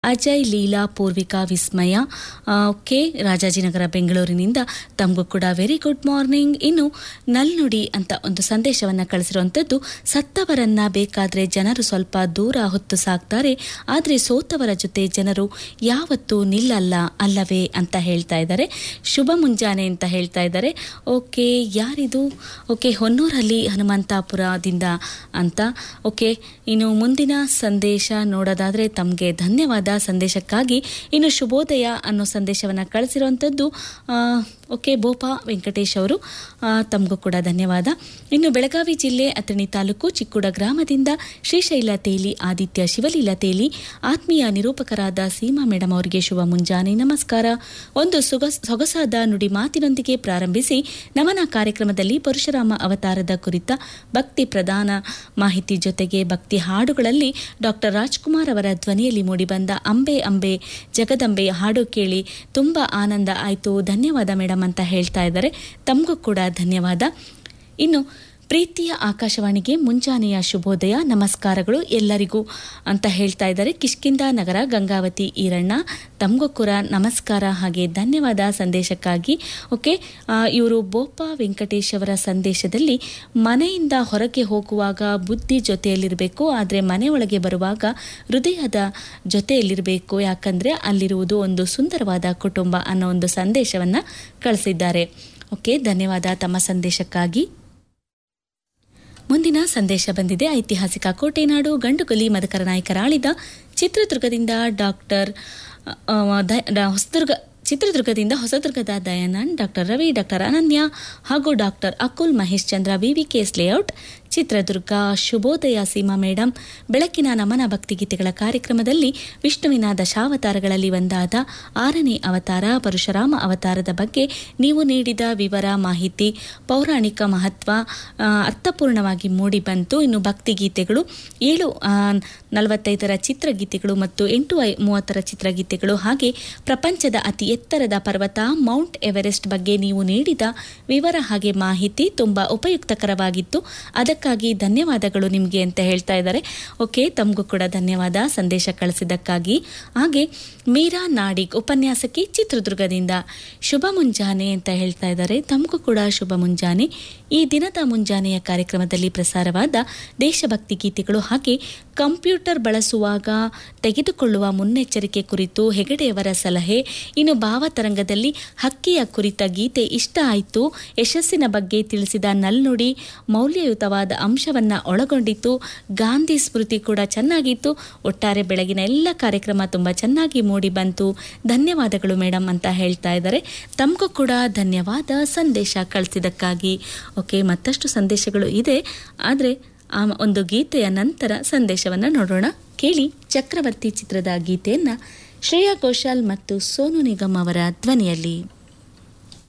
ಅಜಯ್ ಲೀಲಾ ಪೂರ್ವಿಕಾ ವಿಸ್ಮಯ ಆ, ಓಕೆ ರಾಜಾಜಿನಗರ ಬೆಂಗಳೂರಿನಿಂದ ತಮಗೂ ಕೂಡ ವೆರಿ ಗುಡ್ ಮಾರ್ನಿಂಗ್ ಇನ್ನು ನಲ್ನುಡಿ ಅಂತ ಒಂದು ಸಂದೇಶವನ್ನು ಕಳಿಸಿರುವಂಥದ್ದು ಸತ್ತವರನ್ನ ಬೇಕಾದ್ರೆ ಜನರು ಸ್ವಲ್ಪ ದೂರ ಹೊತ್ತು ಸಾಕ್ತಾರೆ ಆದರೆ ಸೋತವರ ಜೊತೆ ಜನರು ಯಾವತ್ತೂ ನಿಲ್ಲಲ್ಲ ಅಲ್ಲವೇ ಅಂತ ಹೇಳ್ತಾ ಇದ್ದಾರೆ ಶುಭ ಮುಂಜಾನೆ ಅಂತ ಹೇಳ್ತಾ ಇದ್ದಾರೆ ಓಕೆ ಯಾರಿದು ಓಕೆ ಹೊನ್ನೂರಲ್ಲಿ ಹನುಮಂತಾಪುರದಿಂದ ಅಂತ ಓಕೆ ಇನ್ನು ಮುಂದಿನ ಸಂದೇಶ ನೋಡೋದಾದ್ರೆ ತಮಗೆ ಧನ್ಯವಾದ ಸಂದೇಶಕ್ಕಾಗಿ ಇನ್ನು ಶುಭೋದಯ ಅನ್ನೋ ಸಂದೇಶವನ್ನು ಕಳಿಸಿರುವಂಥದ್ದು ಆ, ಓಕೆ ಬೋಪಾ ವೆಂಕಟೇಶ್ ಅವರು ಆ, ತಮಗೂ ಕೂಡ ಧನ್ಯವಾದ ಇನ್ನು ಬೆಳಗಾವಿ ಜಿಲ್ಲೆ ಅಥಣಿ ತಾಲೂಕು ಚಿಕ್ಕುಡ ಗ್ರಾಮದಿಂದ ಶ್ರೀಶೈಲ ತೇಲಿ ಆದಿತ್ಯ ಶಿವಲೀಲ ತೇಲಿ ಆತ್ಮೀಯ ನಿರೂಪಕರಾದ ಸೀಮಾ ಮೇಡಮ್ ಅವರಿಗೆ ಶುಭ ಮುಂಜಾನೆ ನಮಸ್ಕಾರ ಒಂದು ಸುಗಸ್ ಸೊಗಸಾದ ನುಡಿ ಮಾತಿನೊಂದಿಗೆ ಪ್ರಾರಂಭಿಸಿ ನಮನ ಕಾರ್ಯಕ್ರಮದಲ್ಲಿ ಪರಶುರಾಮ ಅವತಾರದ ಕುರಿತ ಭಕ್ತಿ ಪ್ರಧಾನ ಮಾಹಿತಿ ಜೊತೆಗೆ ಭಕ್ತಿ ಹಾಡುಗಳಲ್ಲಿ ಡಾಕ್ಟರ್ ರಾಜ್ಕುಮಾರ್ ಅವರ ಧ್ವನಿಯಲ್ಲಿ ಮೂಡಿಬಂದ ಅಂಬೆ ಅಂಬೆ ಜಗದಂಬೆ ಹಾಡು ಕೇಳಿ ತುಂಬಾ ಆನಂದ ಆಯಿತು ಧನ್ಯವಾದ ಮೇಡಮ್ ಅಂತ ಹೇಳ್ತಾ ಇದ್ದಾರೆ ತಮಗೂ ಕೂಡ ಧನ್ಯವಾದ ಇನ್ನು ಪ್ರೀತಿಯ ಆಕಾಶವಾಣಿಗೆ ಮುಂಜಾನೆಯ ಶುಭೋದಯ ನಮಸ್ಕಾರಗಳು ಎಲ್ಲರಿಗೂ ಅಂತ ಹೇಳ್ತಾ ಇದ್ದಾರೆ ಕಿಷ್ಕಿಂದ ನಗರ ಗಂಗಾವತಿ ಈರಣ್ಣ ತಮಗೂ ಕೂಡ ನಮಸ್ಕಾರ ಹಾಗೆ ಧನ್ಯವಾದ ಸಂದೇಶಕ್ಕಾಗಿ ಓಕೆ ಇವರು ಬೋಪ ವೆಂಕಟೇಶ್ ಅವರ ಸಂದೇಶದಲ್ಲಿ ಮನೆಯಿಂದ ಹೊರಗೆ ಹೋಗುವಾಗ ಬುದ್ಧಿ ಜೊತೆಯಲ್ಲಿರಬೇಕು ಆದರೆ ಮನೆಯೊಳಗೆ ಬರುವಾಗ ಹೃದಯದ ಜೊತೆಯಲ್ಲಿರಬೇಕು ಯಾಕಂದರೆ ಅಲ್ಲಿರುವುದು ಒಂದು ಸುಂದರವಾದ ಕುಟುಂಬ ಅನ್ನೋ ಒಂದು ಸಂದೇಶವನ್ನು ಕಳಿಸಿದ್ದಾರೆ ಓಕೆ ಧನ್ಯವಾದ ತಮ್ಮ ಸಂದೇಶಕ್ಕಾಗಿ ಮುಂದಿನ ಸಂದೇಶ ಬಂದಿದೆ ಐತಿಹಾಸಿಕ ಕೋಟೆನಾಡು ಗಂಡುಗೊಲಿ ಮದಕರ ನಾಯಕರ ಆಳಿದ ಚಿತ್ರದುರ್ಗದಿಂದ ಡಾಕ್ಟರ್ ಆ, ದ- ಡ- ಹೊಸದುರ್ಗ ಚಿತ್ರದುರ್ಗದಿಂದ ಹೊಸದುರ್ಗದ ದಯಾನಂದ್ ಡಾಕ್ಟರ್ ರವಿ ಡಾಕ್ಟರ್ ಅನನ್ಯ ಹಾಗೂ doctor Akul Mahesh Chandra VVKS layout Chitradurga ಶುಭೋದಯ ಸೀಮಾ ಮೇಡಮ್ ಬೆಳಕಿನ ನಮನ ಭಕ್ತಿಗೀತೆಗಳ ಕಾರ್ಯಕ್ರಮದಲ್ಲಿ ವಿಷ್ಣುವಿನ ದಶಾವತಾರಗಳಲ್ಲಿ ಒಂದಾದ ಆರನೇ ಅವತಾರ ಪರಶುರಾಮ ಅವತಾರದ ಬಗ್ಗೆ ನೀವು ನೀಡಿದ ವಿವರ ಮಾಹಿತಿ ಪೌರಾಣಿಕ ಮಹತ್ವ ಆ, ಅರ್ಥಪೂರ್ಣವಾಗಿ ಮೂಡಿಬಂತು ಇನ್ನು ಭಕ್ತಿಗೀತೆಗಳು ಏಳು ಆ, ನಲವತ್ತೈದರ ಚಿತ್ರಗೀತೆಗಳು ಮತ್ತು ಎಂಟು ಐ ಮೂವತ್ತರ ಚಿತ್ರಗೀತೆಗಳು ಹಾಗೆ ಪ್ರಪಂಚದ ಅತಿ ಎತ್ತರದ ಪರ್ವತ ಮೌಂಟ್ ಎವರೆಸ್ಟ್ ಬಗ್ಗೆ ನೀವು ನೀಡಿದ ವಿವರ ಹಾಗೆ ಮಾಹಿತಿ ತುಂಬಾ ಉಪಯುಕ್ತಕರವಾಗಿತ್ತು ಅದಕ್ಕಾಗಿ ಧನ್ಯವಾದಗಳು ನಿಮಗೆ ಅಂತ ಹೇಳ್ತಾ ಇದ್ದಾರೆ ಓಕೆ ತಮಗೂ ಕೂಡ ಧನ್ಯವಾದ ಸಂದೇಶ ಕಳಿಸಿದ್ದಕ್ಕಾಗಿ ಹಾಗೆ ಮೀರಾ ನಾಡಿಗ್ ಉಪನ್ಯಾಸಕಿ ಚಿತ್ರದುರ್ಗದಿಂದ ಶುಭ ಮುಂಜಾನೆ ಅಂತ ಹೇಳ್ತಾ ಇದ್ದಾರೆ ತಮಗೂ ಕೂಡ ಶುಭ ಮುಂಜಾನೆ ಈ ದಿನದ ಮುಂಜಾನೆಯ ಕಾರ್ಯಕ್ರಮದಲ್ಲಿ ಪ್ರಸಾರವಾದ ದೇಶಭಕ್ತಿ ಗೀತೆಗಳು ಹಾಗೆ ಕಂಪ್ಯೂಟರ್ ಬಳಸುವಾಗ ತೆಗೆದುಕೊಳ್ಳುವ ಮುನ್ನೆಚ್ಚರಿಕೆ ಕುರಿತು ಹೆಗಡೆಯವರ ಸಲಹೆ ಇನ್ನು ಭಾವತರಂಗದಲ್ಲಿ ಹಕ್ಕಿಯ ಕುರಿತ ಗೀತೆ ಇಷ್ಟ ಆಯಿತು ಯಶಸ್ಸಿನ ಬಗ್ಗೆ ತಿಳಿಸಿದ ನಲ್ನುಡಿ ಮೌಲ್ಯಯುತವಾದ ಅಂಶವನ್ನ ಒಳಗೊಂಡಿತ್ತು ಗಾಂಧಿ ಸ್ಮೃತಿ ಕೂಡ ಚೆನ್ನಾಗಿತ್ತು ಒಟ್ಟಾರೆ ಬೆಳಗಿನ ಎಲ್ಲ ಕಾರ್ಯಕ್ರಮ ತುಂಬ ಚೆನ್ನಾಗಿ ಮೂಡಿ ಬಂತು ಧನ್ಯವಾದಗಳು ಮೇಡಮ್ ಅಂತ ಹೇಳ್ತಾ ಇದ್ದಾರೆ ತಮಗೂ ಕೂಡ ಧನ್ಯವಾದ ಸಂದೇಶ ಕಳಿಸಿದ್ದಕ್ಕಾಗಿ ಓಕೆ ಮತ್ತಷ್ಟು ಸಂದೇಶಗಳು ಇದೆ ಆದರೆ ಆ ಒಂದು ಗೀತೆಯ ನಂತರ ಸಂದೇಶವನ್ನು ನೋಡೋಣ ಕೇಳಿ ಚಕ್ರವರ್ತಿ ಚಿತ್ರದ ಗೀತೆಯನ್ನ ಶ್ರೇಯಾ ಘೋಷಾಲ್ ಮತ್ತು ಸೋನು ನಿಗಮ್ ಅವರ ಧ್ವನಿಯಲ್ಲಿ